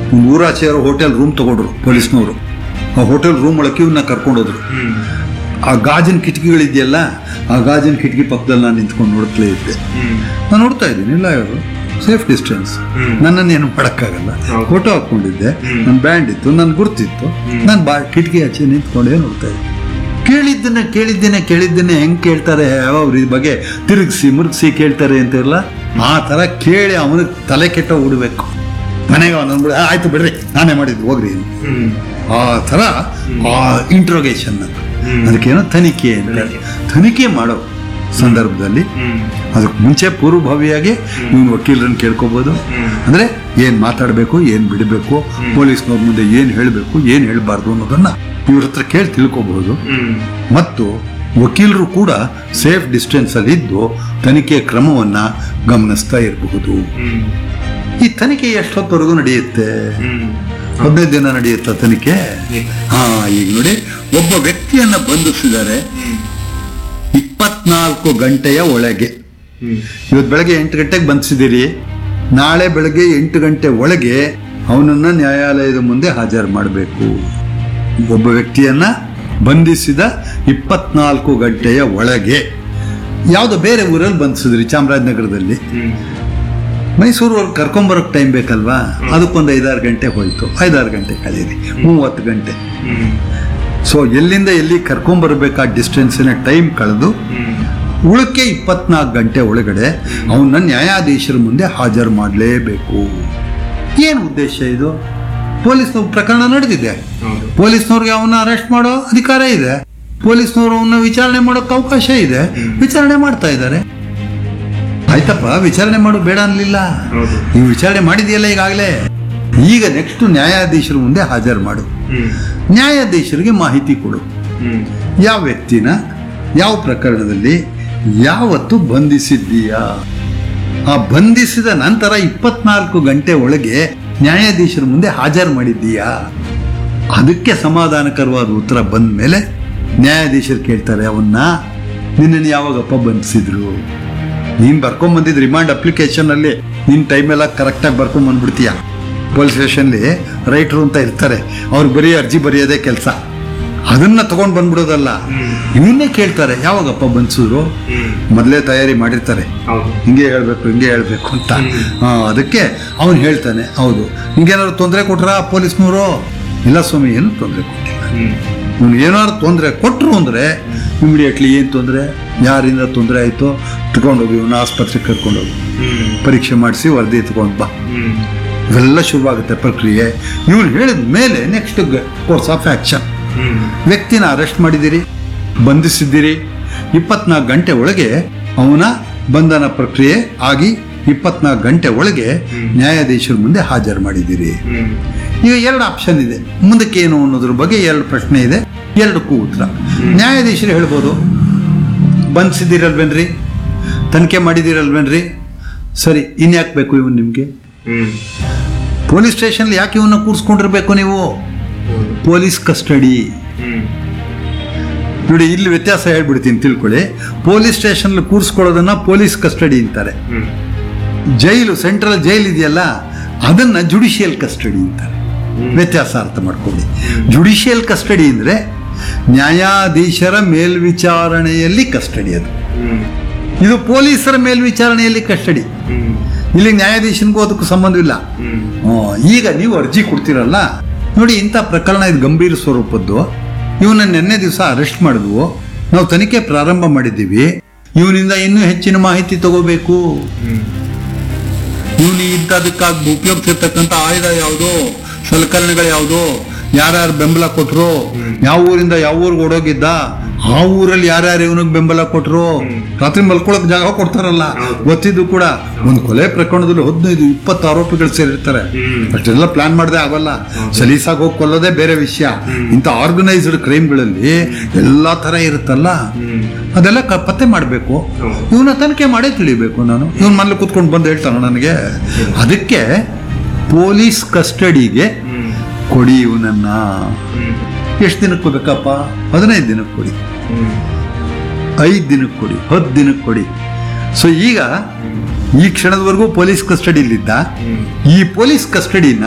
ಒಂದು ಊರಾಚೆ ಯಾರೋ hotel room ತಗೊಂಡ್ರು ಪೊಲೀಸ್ನವರು ಆ ಹೋಟೆಲ್ ರೂಮ್ ಒಳಗೆ ಇವನ್ನ ಕರ್ಕೊಂಡೋದ್ರು ಹ್ಮ್ ಆ ಗಾಜಿನ ಕಿಟಕಿಗಳಿದೆಯಲ್ಲ ಆ ಗಾಜಿನ ಕಿಟಕಿ ಪಕ್ಕದಲ್ಲಿ ನಾನು ನಿಂತ್ಕೊಂಡು ನೋಡ್ತಲೇ ಇದ್ದೆ ಹ್ಮ್ ನಾನು ನೋಡ್ತಾ ಇದ್ದೀನಿ ಇಲ್ಲ ಇವರು ಸೇಫ್ ಡಿಸ್ಟೆನ್ಸ್ ಹ್ಮ್. ನನ್ನನ್ನು ಏನು ಮಾಡೋಕ್ಕಾಗಲ್ಲ ಹೌದು. ಫೋಟೋ ಹಾಕ್ಕೊಂಡಿದ್ದೆ ಹ್ಮ್. ನನ್ನ ಬ್ಯಾಂಡ್ ಇತ್ತು ನನ್ನ ಗುರ್ತಿತ್ತು ಹ್ಮ್. ನಾನು ಬಾ ಕಿಟಕಿ ಹಚ್ಚಿ ನಿಂತ್ಕೊಂಡೇ ನೋಡ್ತಾ ಇದ್ದೆ ಕೇಳಿದ್ದನ್ನ ಕೇಳಿದ್ದೇನೆ ಕೇಳಿದ್ದೇನೆ ಹೆಂಗ್ ಕೇಳ್ತಾರೆ ಅವ್ರ ಈ ಬಗ್ಗೆ ತಿರುಗಿಸಿ ಮುರುಗಿಸಿ ಕೇಳ್ತಾರೆ ಅಂತಿರಲ್ಲ ಆ ಥರ ಕೇಳಿ ಅವನಿಗೆ ತಲೆ ಕೆಟ್ಟ ಉಡ್ಬೇಕು ಮನೆಗೆ ಅವನು ಆಯ್ತು ಬಿಡ್ರಿ ನಾನೇ ಮಾಡಿದ್ದು ಹೋಗ್ರಿ ಹ್ಮ್ ಆ ಥರ ಆ ಇಂಟ್ರೋಗೇಷನ್ ಅಂತ ಹ್ಮ್. ಅದಕ್ಕೇನೋ ತನಿಖೆ ಅಂತ ತನಿಖೆ. ತನಿಖೆ ಮಾಡೋ ಸಂದರ್ಭದಲ್ಲಿ ಹ್ಮ್ ಅದಕ್ಕೆ ಮುಂಚೆ ಪೂರ್ವಭಾವಿಯಾಗಿ ಇವನು ವಕೀಲರನ್ನ ಕೇಳ್ಕೋಬಹುದು ಹ್ಮ್. ಅಂದ್ರೆ ಏನ್ ಮಾತಾಡಬೇಕು ಏನ್ ಬಿಡಬೇಕು ಪೊಲೀಸ್ನವ್ರ ಮುಂದೆ ಏನ್ ಹೇಳಬೇಕು ಏನ್ ಹೇಳಬಾರ್ದು ಅನ್ನೋದನ್ನ ಇವ್ರ ಹತ್ರ ಕೇಳಿ ತಿಳ್ಕೋಬಹುದು ಹ್ಮ್ ಮತ್ತು ವಕೀಲರು ಕೂಡ ಸೇಫ್ ಡಿಸ್ಟೆನ್ಸ್ ಅಲ್ಲಿ ಇದ್ದು ತನಿಖೆಯ ಕ್ರಮವನ್ನ ಗಮನಿಸ್ತಾ ಇರಬಹುದು ಹ್ಮ್ ಈ ತನಿಖೆ ಎಷ್ಟೊತ್ತವರೆಗೂ ನಡೆಯುತ್ತೆ ಹ್ಮ್ ಹದಿನೈದು ದಿನ ನಡೆಯುತ್ತಾ ತನಿಖೆ ಹಾ ಈಗ ನೋಡಿ ಒಬ್ಬ ವ್ಯಕ್ತಿಯನ್ನ ಬಂಧಿಸಿದರೆ ಹ್ಮ್ ಇಪ್ಪತ್ನಾಲ್ಕು ಗಂಟೆಯ ಒಳಗೆ ಹ್ಮ್ ಇವತ್ತು ಬೆಳಗ್ಗೆ ಎಂಟು ಗಂಟೆಗೆ ಬಂಧಿಸಿದ್ದೀರಿ ನಾಳೆ ಬೆಳಗ್ಗೆ ಎಂಟು ಗಂಟೆ ಒಳಗೆ ಅವನನ್ನ ನ್ಯಾಯಾಲಯದ ಮುಂದೆ ಹಾಜರು ಮಾಡಬೇಕು ಒಬ್ಬ ವ್ಯಕ್ತಿಯನ್ನ ಬಂಧಿಸಿದ ಇಪ್ಪತ್ನಾಲ್ಕು ಗಂಟೆಯ ಒಳಗೆ ಯಾವುದೋ ಬೇರೆ ಊರಲ್ಲಿ ಬಂಧಿಸಿದ್ರಿ ಚಾಮರಾಜನಗರದಲ್ಲಿ ಹ್ಮ್ ಮೈಸೂರವ್ರಿಗೆ ಕರ್ಕೊಂಬರೋಕೆ ಟೈಮ್ ಬೇಕಲ್ವಾ ಅದಕ್ಕೊಂದು ಐದಾರು ಗಂಟೆ ಹೋಯ್ತು ಐದಾರು ಗಂಟೆ ಕಳೀರಿ ಮೂವತ್ತು ಗಂಟೆ ಹ್ಮ್ ಸೊ ಎಲ್ಲಿಂದ ಎಲ್ಲಿ ಕರ್ಕೊಂಬರ್ಬೇಕಾ ಡಿಸ್ಟೆನ್ಸಿನ ಟೈಮ್ ಕಳೆದು ಹ್ಮ್ ಉಳಕ್ಕೆ ಇಪ್ಪತ್ನಾಲ್ಕು ಗಂಟೆ ಒಳಗಡೆ ಅವನ್ನ ನ್ಯಾಯಾಧೀಶರ ಮುಂದೆ ಹಾಜರು ಮಾಡಲೇಬೇಕು ಏನು ಉದ್ದೇಶ ಇದು ಪೊಲೀಸ್ನವ್ರ ಪ್ರಕರಣ ನಡೆದಿದೆ ಹೌದು ಪೊಲೀಸ್ನವ್ರಿಗೆ ಅವನ್ನ ಅರೆಸ್ಟ್ ಮಾಡೋ ಅಧಿಕಾರ ಇದೆ ಪೊಲೀಸ್ನವರು ಅವನ್ನ ವಿಚಾರಣೆ ಮಾಡೋಕೆ ಅವಕಾಶ ಇದೆ ಹ್ಮ್. ವಿಚಾರಣೆ ಮಾಡ್ತಾ ಇದ್ದಾರೆ ಆಯ್ತಪ್ಪ ವಿಚಾರಣೆ ಮಾಡು ಬೇಡ ಅನ್ಲಿಲ್ಲ ಹೌದು ನೀವು ವಿಚಾರಣೆ ಮಾಡಿದೆಯಲ್ಲ ಈಗಾಗಲೇ ಈಗ ನೆಕ್ಸ್ಟ್ ನ್ಯಾಯಾಧೀಶರ ಮುಂದೆ ಹಾಜರು ಮಾಡು ಹ್ಮ್ ನ್ಯಾಯಾಧೀಶರಿಗೆ ಮಾಹಿತಿ ಕೊಡು ಹ್ಮ್ ಯಾವ ವ್ಯಕ್ತಿನ ಯಾವ ಪ್ರಕರಣದಲ್ಲಿ ಯಾವತ್ತು ಬಂಧಿಸಿದ್ದೀಯಾ ಆ ಬಂಧಿಸಿದ ನಂತರ ಇಪ್ಪತ್ನಾಲ್ಕು ಗಂಟೆ ಒಳಗೆ ನ್ಯಾಯಾಧೀಶರ ಮುಂದೆ ಹಾಜರು ಮಾಡಿದ್ದೀಯಾ ಅದಕ್ಕೆ ಸಮಾಧಾನಕರವಾದ ಉತ್ತರ ಬಂದ ಮೇಲೆ ನ್ಯಾಯಾಧೀಶರು ಕೇಳ್ತಾರೆ ಅವನ್ನ ನಿನ್ನನ್ನು ಯಾವಾಗಪ್ಪ ಬಂಧಿಸಿದ್ರು ನೀನು ಬರ್ಕೊಂಬಂದಿದ್ದು ರಿಮಾಂಡ್ ಅಪ್ಲಿಕೇಶನ್ ಅಲ್ಲಿ ನಿನ್ನ ಟೈಮ್ ಎಲ್ಲ ಕರೆಕ್ಟಾಗಿ ಬರ್ಕೊಂಬಂದ್ಬಿಡ್ತೀಯ ಪೊಲೀಸ್ ಸ್ಟೇಷನ್ಲಿ ರೈಟ್ರು ಅಂತ ಇರ್ತಾರೆ ಅವ್ರಿಗೆ ಬರೀ ಅರ್ಜಿ ಬರೆಯೋದೇ ಕೆಲಸ ಅದನ್ನ ತಗೊಂಡು ಬಂದ್ಬಿಡೋದಲ್ಲ ಹ್ಮ್. ಇವನ್ನೇ ಕೇಳ್ತಾರೆ ಯಾವಾಗಪ್ಪ ಬಂಧಿಸಿದ್ರು ಹ್ಮ್ ಮೊದಲೇ ತಯಾರಿ ಮಾಡಿರ್ತಾರೆ ಹೌದು ಹಿಂಗೆ ಹೇಳ್ಬೇಕು ಹಿಂಗೆ ಹೇಳ್ಬೇಕು ಅಂತ ಹ್ಮ್. ಆ, ಅದಕ್ಕೆ ಅವನು ಹೇಳ್ತಾನೆ ಹೌದು ನಿಂಗೇನಾದ್ರು ತೊಂದರೆ ಕೊಟ್ರಾ ಪೊಲೀಸ್ನವರು ಇಲ್ಲ ಸ್ವಾಮಿ ಏನು ತೊಂದರೆ ಕೊಟ್ಟಿಲ್ಲ ಹ್ಮ್ ಇವ್ನು ಏನಾದ್ರು ತೊಂದರೆ ಕೊಟ್ಟರು ಅಂದರೆ ಇಮಿಡಿಯೇಟ್ಲಿ ಏನು ತೊಂದರೆ ಯಾರಿಂದ ತೊಂದರೆ ಆಯಿತು ತಗೊಂಡೋಗಿ ಇವನ್ನ ಆಸ್ಪತ್ರೆಗೆ ಕರ್ಕೊಂಡೋಗಿ ಹ್ಮ್ ಪರೀಕ್ಷೆ ಮಾಡಿಸಿ ವರದಿ ತಗೊಂಡು ಬಾ ಹ್ಮ್ ಇವೆಲ್ಲ ಶುರುವಾಗುತ್ತೆ ಪ್ರಕ್ರಿಯೆ ಇವನು ಹೇಳಿದ ಮೇಲೆ ನೆಕ್ಸ್ಟ್ ಕೋರ್ಸ್ ಆಫ್ ಆ್ಯಕ್ಷನ್ ಹ್ಮ್ ವ್ಯಕ್ತಿನ ಅರೆಸ್ಟ್ ಮಾಡಿದ್ದೀರಿ ಬಂಧಿಸಿದ್ದೀರಿ ಇಪ್ಪತ್ನಾಲ್ಕು ಗಂಟೆ ಒಳಗೆ ಅವನ ಬಂಧನ ಪ್ರಕ್ರಿಯೆ ಆಗಿ ಇಪ್ಪತ್ನಾಲ್ಕು ಗಂಟೆ ಒಳಗೆ ನ್ಯಾಯಾಧೀಶರ ಮುಂದೆ ಹಾಜರು ಮಾಡಿದ್ದೀರಿ ಹ್ಮ್ ಈಗ ಎರಡು ಆಪ್ಷನ್ ಇದೆ ಮುಂದಕ್ಕೆ ಏನು ಅನ್ನೋದ್ರ ಬಗ್ಗೆ ಎರಡು ಪ್ರಶ್ನೆ ಇದೆ ಎರಡಕ್ಕೂ ಉತ್ತರ ನ್ಯಾಯಾಧೀಶರು ಹೇಳ್ಬೋದು ಬಂಧಿಸಿದ್ದೀರಲ್ವೇನ್ರಿ ತನಿಖೆ ಮಾಡಿದ್ದೀರಲ್ವೇನ್ರಿ ಸರಿ ಇನ್ಯಾಕೆ ಬೇಕು ಇವನು ನಿಮಗೆ ಹ್ಮ್ ಪೊಲೀಸ್ ಸ್ಟೇಷನ್ ಯಾಕೆ ಇವನ್ನ ಕೂರಿಸ್ಕೊಂಡಿರ್ಬೇಕು ನೀವು ಹೌದು ಪೊಲೀಸ್ ಕಸ್ಟಡಿ ಹ್ಮ್ ನೋಡಿ ಇಲ್ಲಿ ವ್ಯತ್ಯಾಸ ಹೇಳ್ಬಿಡ್ತೀನಿ ತಿಳ್ಕೊಳ್ಳಿ ಪೊಲೀಸ್ ಸ್ಟೇಷನ್ ಕೂರಿಸ್ಕೊಳ್ಳೋದನ್ನ ಪೊಲೀಸ್ ಕಸ್ಟಡಿ ಅಂತಾರೆ ಹ್ಮ್ ಜೈಲು ಸೆಂಟ್ರಲ್ ಜೈಲ್ ಇದೆಯಲ್ಲ ಅದನ್ನ ಜುಡಿಷಿಯಲ್ ಕಸ್ಟಡಿ ಅಂತಾರೆ ಹ್ಮ್. ವ್ಯತ್ಯಾಸ ಅರ್ಥ ಮಾಡ್ಕೊಳ್ಳಿ ಜುಡಿಷಿಯಲ್ ಕಸ್ಟಡಿ ಅಂದ್ರೆ ನ್ಯಾಯಾಧೀಶರ ಮೇಲ್ವಿಚಾರಣೆಯಲ್ಲಿ ಕಸ್ಟಡಿ ಅದು ಹ್ಮ್ ಇದು ಪೊಲೀಸರ ಮೇಲ್ವಿಚಾರಣೆಯಲ್ಲಿ ಕಸ್ಟಡಿ ಹ್ಮ್ ಇಲ್ಲಿ ನ್ಯಾಯಾಧೀಶನಿಗೂ ಅದಕ್ಕೂ ಸಂಬಂಧವಿಲ್ಲ ಹ್ಮ್ ಆ, ಈಗ ನೀವು ಅರ್ಜಿ ಕೊಡ್ತೀರಲ್ಲ ನೋಡಿ ಇಂಥ ಪ್ರಕರಣ ಇದು ಗಂಭೀರ ಸ್ವರೂಪದ್ದು ಇವನ್ನ ನಿನ್ನೆ ದಿವಸ ಅರೆಸ್ಟ್ ಮಾಡಿದ್ವು ನಾವು ತನಿಖೆ ಪ್ರಾರಂಭ ಮಾಡಿದ್ದೀವಿ ಇವನಿಂದ ಇನ್ನೂ ಹೆಚ್ಚಿನ ಮಾಹಿತಿ ತಗೋಬೇಕು ಹ್ಮ್ ಇವನು ಇಂಥದಕ್ಕಾಗಿ ಉಪಯೋಗಿಸಿರ್ತಕ್ಕಂಥ ಆಯುಧ ಯಾವುದು ಸಲಕರಣೆಗಳು ಯಾವುದು ಯಾರ್ಯಾರು ಬೆಂಬಲ ಕೊಟ್ರು ಯಾವ ಊರಿಂದ ಯಾವ ಊರಿಗೆ ಓಡೋಗಿದ್ದ ಆ ಊರಲ್ಲಿ ಯಾರ್ಯಾರು ಇವನಿಗೆ ಬೆಂಬಲ ಕೊಟ್ರು ರಾತ್ರಿ ಮಲ್ಕೊಳಕ್ ಜಾಗ ಕೊಡ್ತಾರಲ್ಲ ಹೌದು. ಗೊತ್ತಿದ್ದು ಕೂಡ ಒಂದು ಕೊಲೆ ಪ್ರಕರಣದಲ್ಲಿ ಹದಿನೈದು ಇಪ್ಪತ್ತು ಆರೋಪಿಗಳು ಸೇರಿರ್ತಾರೆ ಹ್ಮ್. ಅಷ್ಟೆಲ್ಲ ಪ್ಲಾನ್ ಮಾಡದೆ ಆಗಲ್ಲ ಸಲೀಸಾಗಿ ಹೋಗಿ ಕೊಲ್ಲೋದೇ ಬೇರೆ ವಿಷಯ ಇಂಥ ಆರ್ಗನೈಸ್ಡ್ ಕ್ರೈಮ್ಗಳಲ್ಲಿ ಎಲ್ಲಾ ತರ ಇರುತ್ತಲ್ಲ ಹ್ಮ್ ಅದೆಲ್ಲ ಕ- ಪತ್ತೆ ಮಾಡಬೇಕು ಹೌದು. ಇವನ್ನ ತನಿಖೆ ಮಾಡೇ ತಿಳಿಬೇಕು ನಾನು ಇವನ್ ಮನೇಲಿ ಕೂತ್ಕೊಂಡು ಬಂದು ಹೇಳ್ತಾನೆ ನನಗೆ ಅದಕ್ಕೆ ಪೊಲೀಸ್ ಕಸ್ಟಡಿಗೆ ಹ್ಮ್ ಕೊಡಿ ಇವನನ್ನ ಹ್ಮ್ ಎಷ್ಟು ದಿನಕ್ಕೆ ಬೇಕಪ್ಪ ಹದಿನೈದು ದಿನಕ್ಕೆ ಕೊಡಿ ಹ್ಮ್ ಐದು ದಿನಕ್ಕೆ ಕೊಡಿ ಹತ್ತು ದಿನಕ್ಕೆ ಕೊಡಿ ಸೊ ಈಗ ಈ ಕ್ಷಣದವರೆಗೂ ಪೊಲೀಸ್ ಕಸ್ಟಡಿಲಿದ್ದ ಹ್ಮ್ ಈ ಪೊಲೀಸ್ ಕಸ್ಟಡಿನ